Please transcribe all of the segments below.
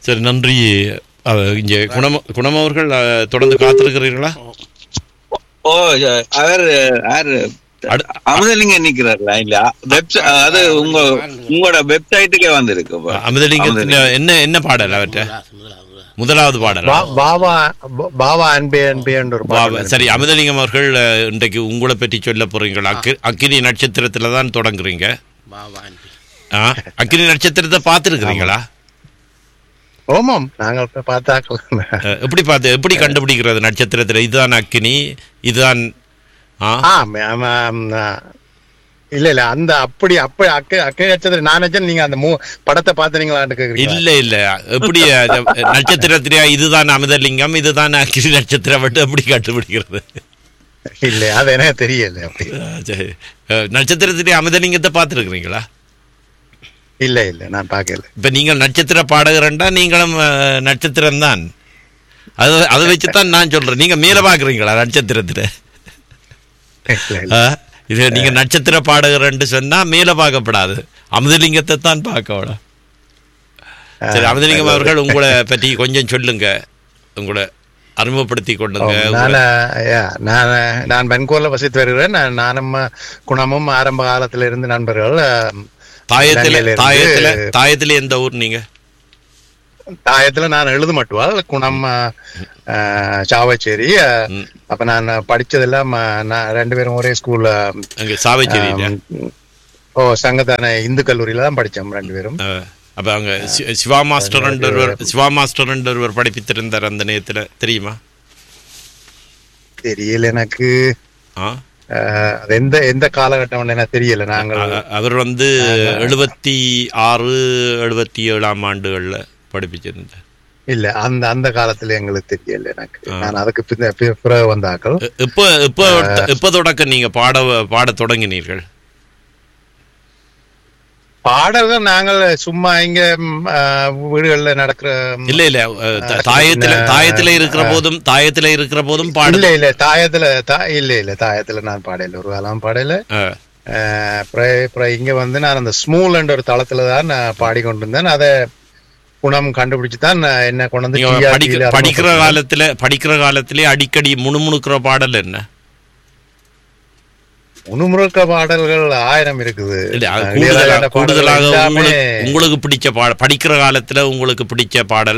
சரி நன்றி அஹ், இங்கே குணம் குணம் அவர்கள் அஹ், தொடர்ந்து காத்திருக்கிறீர்களா ஓ அவர் யாரு அடு- அமுதலிங்க நிக்கிறார்ல இல்ல வெப்சைட் அது உங்க உங்களோட வெப்சைட்டுக்கே வந்திருக்கு இப்ப. அமிர்தலிங்கத்தின் என்ன என்ன பாடல் அவற்றை முதலாவது பாடல் பா- பாவா பா- பாவா அன்பே அன்பேன்ற ஒரு பாடல் இருக்கு. சரி அமிர்தலிங்கம் அவர்கள் அஹ், இன்றைக்கு உங்களை பற்றி சொல்ல போறீங்களா அக்கி- அக்கினி நட்சத்திரத்துல தான் தொடங்குறீங்க ஆ, அக்கினி நட்சத்திரத்தை பார்த்துருக்கிறீங்களா ஓமாம் நாங்கள் இப்ப பார்த்தாக்கலாம் அஹ், எப்படி பார்த்து எப்படி கண்டுபிடிக்கிறது நட்சத்திரத்துல இதுதான் அக்கினி இதுதான் ஆ ஆ ம- ஆமாம், ஆ. இல்ல இல்ல அந்த அப்படி அப்ப அக்கை அக்கை நட்சத்திரம் நான் நினைச்சேன் நீங்க அந்த மூ படத்தை பார்த்துனீங்களான்னு கேக்குறீங்களா இல்ல இல்ல எப்படி அது, நட்சத்திரத்திலே இதுதான் அமிர்தலிங்கம் இதுதான் அக்கினி நட்சத்திரம் மட்டும் எப்படி கண்டுபிடிக்கிறது இல்ல அது எனக்கு தெரியல அப்படி அஹ், சரி. அஹ், நட்சத்திரத்திலே அமிர்தலிங்கத்தை பார்த்துருக்கிறீங்களா இல்ல இல்ல நான் பார்க்கல இப்ப நீங்கள் நட்சத்திர பாடகரண்டா நீங்களும் அஹ், நட்சத்திரம் தான் அது அதை வச்சுதான் நான் சொல்றேன் நீங்க மேல பாக்குறீங்களா நட்சத்திரத்துல இல்ல, இல்ல. ஆ? இது நீங்க நட்சத்திர பாடகர்ன்னு சொன்னா மேல பார்க்கப்படாது அமுதலிங்கத்தை தான் பார்க்க சரி அமுதலிங்கம் அவர்கள் உங்களை பற்றி கொஞ்சம் சொல்லுங்க உங்களை அறிமுகப்படுத்தி கொண்டுங்க நான் யா, நான் நான் பென்கூர்ல வசித்து வருகிறேன் நான் நானும் குணமும் ஆரம்ப காலத்துல இருந்து நண்பர்கள் அஹ், தாயத்துல இலங்கையில இருந்து- தாயத்துல தாயத்துல எந்த ஊர் நீங்க தாயத்துல நான் எழுத மட்டுவால் குணம் அஹ், சாவச்சேரி அஹ், ம். அப்ப நான் படிச்சதெல்லாம் அஹ், நான் ரெண்டு பேரும் ஒரே ஸ்கூல்ல அங்க சாவச்சேரியில ஓ சங்கத்தான இந்து கல்லூரியில தான் படிச்சோம் ரெண்டு பேரும் அஹ், அப்ப அங்க சி- சிவா மாஸ்டர் ஒருவர் சிவா மாஸ்டர் ஒருவர் படிப்பித்திருந்தார் அந்த நேரத்துல தெரியுமா தெரியல எனக்கு ஆ அஹ், அது எந்த எந்த காலகட்டம் எனக்கு தெரியல நாங்கள் அ- அவர் வந்து எழுபத்தி ஆறு எழுபத்தி ஏழாம் ஆண்டுகள்ல படிப்பிச்சிருந்தார் இல்ல அந்த அந்த காலத்துல எங்களுக்கு தெரியல எனக்கு நான் அதுக்கு பின்ன பி- பிறகு வந்தாக்கள் எ- எப்ப எப்ப எப்ப தொடக்க நீங்க பாட பாட தொடங்கினீர்கள் பாடல்கள் நாங்கள் சும்மா இங்க ம், அஹ், வீடுகள்ல நடக்கிற ம், இல்ல இல்ல அஹ், த- தாயத்துல தாயத்துல இருக்கிற போதும் தாயத்துல இருக்கிற போதும் பாட இல்ல இல்ல தாயத்துல தா- இல்ல இல்ல தாயத்துல நான் பாடல ஒரு காலம் பாடல அஹ், அஹ், அப்புறம் அப்புறம் இங்க வந்து நான் அந்த ஸ்மூல் என்ற ஒரு தளத்துல தான் நான் பாடிக்கொண்டிருந்தேன் அதை குணம் கண்டுபிடிச்சு தான் நான் என்ன கொண்டு வந்து நீங்க TRT படிக்க ல படிக்கிற அறிமுகப்படுத்தினேன். காலத்துல படிக்கிற காலத்திலே அடிக்கடி முணுமுணுக்கிற பாடல் என்ன முணுமுணுக்க பாடல்கள் ஆயிரம் இருக்குது இல்ல அது அஹ், கூடுதலா இளையராஜா பாடல்கள் கூடுதலாக எல்லாமே உங்களுக்கு உங்களுக்கு பிடிச்ச பாடல் படிக்கிற காலத்துல உங்களுக்கு பிடிச்ச பாடல்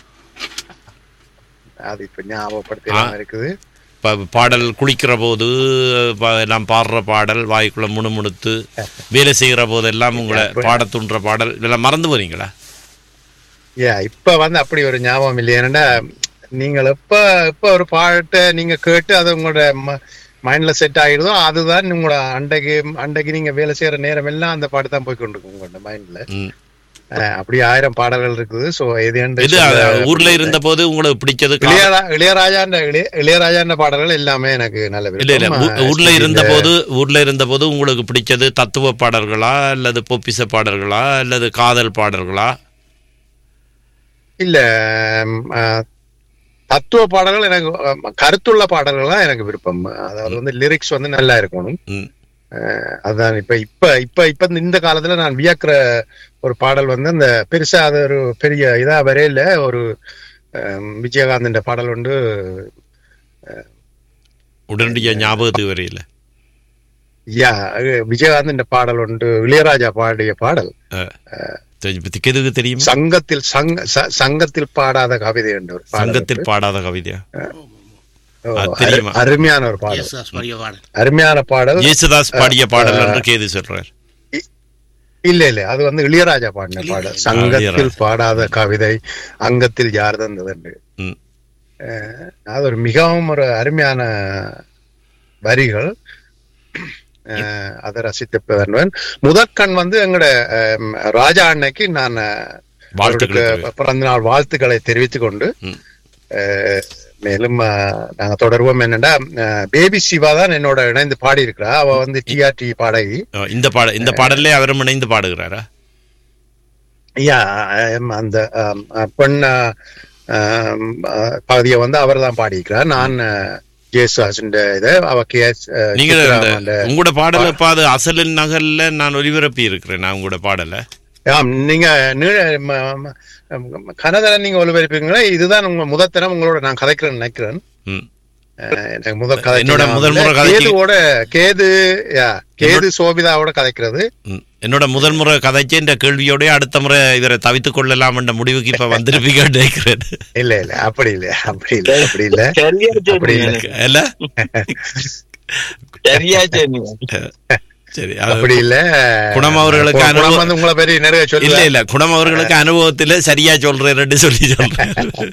அது இப்ப ஞாபகப்படுத்தி இருக்குது ப- பாடல் குளிக்கிற போது ப- எல்லாம் பாடுற பாடல் வாய்க்குள்ள முணுமுணுத்து வேலை செய்கிற போதெல்லாம் உங்களை பாட தூண்டுற பாடல் இதெல்லாம் மறந்து போறீங்களா ஏ இப்ப வந்து அப்படி ஒரு ஞாபகம் இல்லை ஏன்னா நீங்கள் எப்ப எப்ப ஒரு பாட்டை நீங்க கேட்டு அது உங்களோட மைண்ட்ல செட் ஆகிடுதோ அதுதான் உங்களோட அண்டைக்கு அண்டைக்கு நீங்க வேலை செய்யற நேரம் எல்லாம் அந்த பாட்டு தான் போய் கொண்டிருக்கும் உங்களோட மைண்ட்ல ம். அப்படி ஆயிரம் பாடல்கள் இருக்குது சோ எது என்று இது சொல்ல- அஹ், ஊர்ல இருந்த போது உங்களுக்கு பிடிச்சது கா- இளையரா இளையராஜான்ற இளைய- இளையராஜான்ற பாடல்கள் எல்லாமே எனக்கு நல்ல இல்ல இல்ல விருப்பம். ஊ- ஊர்ல அஹ் இருந்த போது ஊர்ல இருந்த போது உங்களுக்கு பிடிச்சது தத்துவ பாடல்களா அல்லது பொப்பிச பாடல்களா அல்லது காதல் பாடல்களா இல்ல ம், அஹ், தத்துவ பாடல்கள் எனக்கு அஹ், கருத்துள்ள பாடல்கள் தான் எனக்கு விருப்பம் அதாவது வந்து லிரிக்ஸ் வந்து நல்லா இருக்கணும் ம். அஹ், அதான் இப்ப இப்ப இப்ப இப்ப இந்த காலத்துல நான் வியக்கிற ஒரு பாடல் வந்து அந்த பெருசா அது ஒரு பெரிய இதா வரையில ஒரு அஹ், விஜயகாந்தன் பாடல் உண்டு உடனடியா ஞாபகத்துக்கு வரையில யா விஜயகாந்தன் பாடல் உண்டு இளையராஜா பாடிய பாடல் எதுக்கு தெரியுமா சங்கத்தில் சங்க ச- சங்கத்தில் பாடாத கவிதை என்ற ஒரு பாடல் சங்கத்தில் பாடாத கவிதையா ஓ, அது தெரியுமா? அரு- அருமையான ஒரு பாடல் யேசுதாஸ் பாடிய பாடல் அருமையான பாடல் இயேசுதாஸ் பாடிய பாடல் என்று கேது சொல்றார் இல்ல இல்ல அது வந்து இளையராஜா பாடின பாடல் சங்கத்தில் பாடாத கவிதை அங்கத்தில் யார் தந்தது ம். அது ஒரு மிகவும் ஒரு அருமையான வரிகள் அஹ், அதை ரசித்து வருவேன் முதற்கண் வந்து எங்களோட அஹ், ராஜா அன்னைக்கு நான் வாழ்த்துக்கள் அவருக்கு பிறந்த நாள் வாழ்த்துக்களை தெரிவித்துக் கொண்டு ம். அஹ், மேலும் அஹ், நாங்க தொடர்வோம் என்னன்னா அஹ், பேபி சிவா தான் என்னோட இணைந்து பாடி இருக்கிறா அவ வந்து டிஆர்டி பாடகி அஹ் இந்த பாட இந்த பாடல்லே அவரும் இணைந்து பாடுகிறாரா யா ஆம், அந்த ஆம், அஹ், பெண் அஹ், ஆம், அஹ், பகுதியை வந்து அவர் தான் பாடியிருக்கிறார் நான் ஜேசுவாசின் இதை அவ கே எஸ் நீங்க அந்த உங்களோட பாடலை இப்ப அது அசலின் நகல்ல நான் ஒலிபரப்பி இருக்கிறேன் நான் உங்களோட பாடலை ஆம் நீங்க நீ- ம- ம- ம- கனதரன் நீங்க ஒளிபரப்பீங்களா இதுதான் உங்க முதத்தனம் உங்களோட நான் கதைக்கிறேன்னு நினைக்கிறேன் ம். அஹ் எனக்கு முதல் கதை என்னோட முதல் முறை கதைக்கு- கேதுவோட கேது யா, கேது சோபிதாவோட கதைக்கிறது ம். என்னோட முதல் முறை கதைச்சு இந்த கேள்வியோடய அடுத்த முறை இவரை தவித்துக் கொள்ளலாம் என்ற முடிவுக்கு இப்ப வந்திருப்பீங்க நினைக்கிறேன் இல்ல இல்ல அப்படி இல்ல அப்படி இல்ல அப்படி இல்ல சரியா அப்படி இல்ல. சொன்னீங்க. இல்ல சரியா சொன்னீங்க. சரி அது அப்படி இல்ல குணம் அவர்களுக்கு குணம் அனுபவம் வந்து உங்களை பெரிய நிறைய இல்ல சொல்லல இல்ல குணம் அவர்களுக்கு அனுபவத்துல சரியா சொல்றேன்னு சொல்லி சொல்றேன்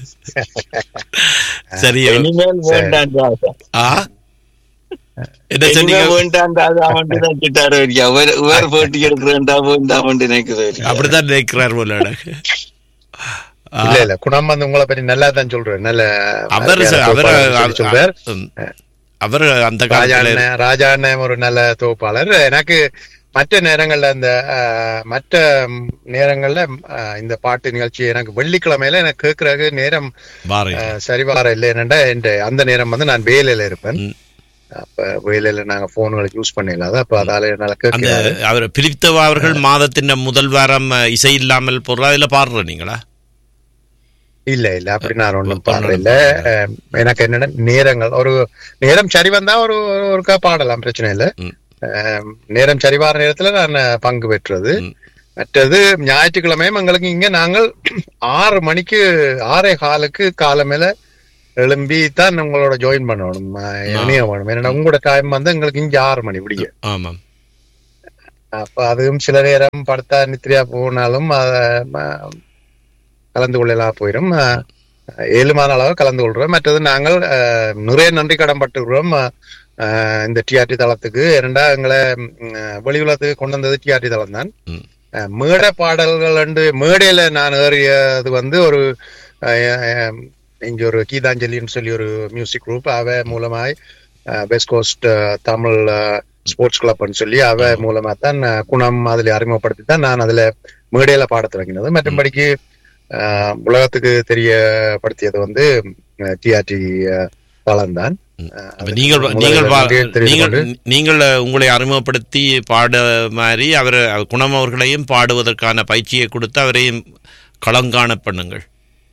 சரியா இனிமேல் வேண்டாம் ராசா. ஆ என்ன சொன்னீங்க இனிமேல் வேண்டாம் ராசா வந்து நினைச்சிட்டாரு வரைக்கும். வேற- வேற போட்டி எடுக்கிறேன்டா வேண்டாம் வந்து நினைக்கிறது வரைக்கும். அப்படித்தான் நினைக்கிறார் போல எனக்கு. ஆ, இல்ல இல்ல குணம் வந்து உங்களை பற்றி நல்லா தான் சொல்றேன் நல்ல அவர் ச- அவர் சொல்லி சொல்றார் ம். அவர் அந்த காலத்துல ராஜாண்ண ராஜாண்ண ஒரு நல்ல தொகுப்பாளர் எனக்கு மற்ற நேரங்கள்ல அந்த அஹ், மற்ற ம், நேரங்கள்ல அஹ், இந்த பாட்டு நிகழ்ச்சி எனக்கு வெள்ளிக்கிழமையில எனக்கு கேட்கறதுக்கு நேரம் பாரு அஹ், சரிவர இல்லை என்னண்டா என் அந்த நேரம் வந்து நான் வேலையில இருப்பேன் ம். அப்ப வேலையில நாங்க போன்களை யூஸ் பண்ணிடலாம் அப்ப அதால என்னால அந்த கேட்க அவர் பிரித்தவா அவர்கள் மாதத்தின் முதல் வாரம் அஹ், இசை இல்லாமல் போடுறா அதுல பாடுற நீங்களா இல்ல இல்ல அப்படி நான் ஒண்ணும் பண்ணணும். பாடுறேன் இல்ல அஹ், எனக்கு என்னன்னா நேரங்கள் ஒரு நேரம் சரி வந்தா ஒரு ஒரு- ஒருக்கா பாடலாம் பிரச்சனை இல்ல ம். அஹ், நேரம் சரிவார நேரத்துல நான் பங்கு பெற்றது ம். மற்றது ஞாயிற்றுக்கிழமையும் எங்களுக்கு இங்க நாங்கள் ஆறு மணிக்கு ஆறே காலுக்கு காலமேல எழும்பி தான் உங்களோட ஜாயின் பண்ணணும் அஹ், இணைய வேணும் ஏன்னா உங்களோட டைம் வந்து எங்களுக்கு இங்க ஆறு மணி விடிய ஆமாம் அப்ப அதுவும் சில நேரம் படுத்தா நித்திரியா போனாலும் அத, ம, கலந்து கொள்ளலாம் போயிடும் அஹ், ஏழுமான அளவு கலந்து கொள்றோம் மற்றது நாங்கள் அஹ், நிறைய நன்றி கடன் பட்டுக்கிறோம் அஹ், இந்த டிஆர்டி தளத்துக்கு இரண்டா எங்களை ம், வெளி உலகத்துக்கு கொண்டு வந்தது டிஆர்டி தளம் தான் ம். அஹ், மேடை பாடல்கள் என்று மேடையில நான் ஏறியது வந்து ஒரு அஹ், அஹ், இங்க ஒரு கீதாஞ்சலின்னு சொல்லி ஒரு மியூசிக் குரூப் அவ மூலமாய் வெஸ்ட் கோஸ்ட் தமிழ் ஸ்போர்ட்ஸ் கிளப்னு சொல்லி அவ மூலமா தான் அஹ், குணம் அதுல அறிமுகப்படுத்தி தான் நான் அதுல மேடையில பாட தொடங்கினது மற்றபடிக்கு அஹ், உலகத்துக்கு தெரியப்படுத்தியது வந்து டிஆர்டி தளம் தான் அப்ப நீங்கள் நீங்கள் பா- நீங்கள் நீங்கள் உங்களை அறிமுகப்படுத்தி பாட மாதிரி அவர் குணம் அவர்களையும் பாடுவதற்கான பயிற்சியை கொடுத்து அவரையும் களங்காண பண்ணுங்கள்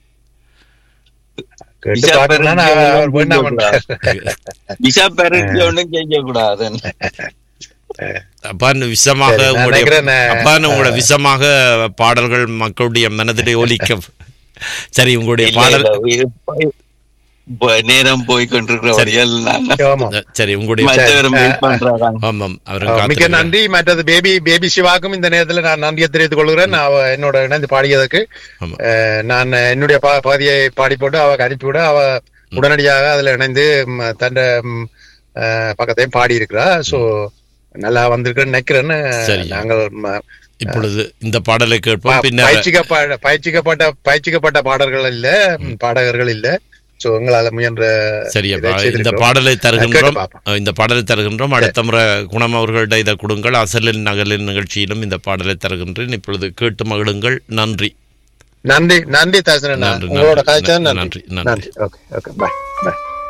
கேட்டு பார்க்கணும்னா அவர் வேண்டாம் விசா பெருக்கி ஒண்ணும் செய்யக்கூடாது அப்பான் விஷமாக சரி, நான் உங்களுடைய நினைக்கிறேன், அப்பான் உங்களோட விஷமாக பாடல்கள் மக்களுடைய மனதிலே ஒலிக்க சரி உங்களுடைய இல்ல, பாடல் இல்ல, இது போய்- போய் நேரம் போய் கொண்டிருக்கிறவர்கள் நாங்க ஆமா சரி உங்களுடைய மற்றவரும் wait பண்றாங்க ஆமாம் அவர் அஹ் மிக்க நன்றி மற்றது பேபி பேபி சிவாக்கும் இந்த நேரத்துல நான் நன்றியை தெரிவித்துக் கொள்கிறேன் அவ என்னோட இணைந்து பாடியதற்கு ஆமா. அஹ் நான் என்னுடைய பா- பாதியை பாடி போட்டு அவ அனுப்பிவிட அவ உடனடியாக அதுல இணைந்து ம், தன்ட ம், அஹ், பக்கத்தையும் பாடி இருக்கிறா சோ நல்லா வந்திருக்குன்னு நினைக்கிறேன்னு சரி. நாங்கள் ம, இப்பொழுது இந்த பாடலை ப- கேட்போம் பின்னர் பயிற்சிக்கப்பட்ட பயிற்சிக்கப்பட்ட பயிற்சிக்கப்பட்ட பாடல்கள் இல்ல ம், பாடகர்கள் இல்ல சோ எங்களால முயன்ற சரி இதை அப்பா இந்த செய்திருக்கிறோம். பாடலை கேட்டு தருகின்றோம் பார்ப்போம். அஹ் இந்த பாடலை தருகின்றோம் அடுத்த முறை குணம் அவர்கள்ட்ட இதை கொடுங்கள் அசலின் நகலின் நிகழ்ச்சியிலும் இந்த பாடலை தருகின்றேன் இப்பொழுது கேட்டு மகிழுங்கள் நன்றி நன்றி நன்றி தாசன நன்றி, உங்களோட நன்றி, காய்ச்சல் நன்றி, நன்றி நன்றி. நன்றி ஓகே ஓகே பாய் பாய்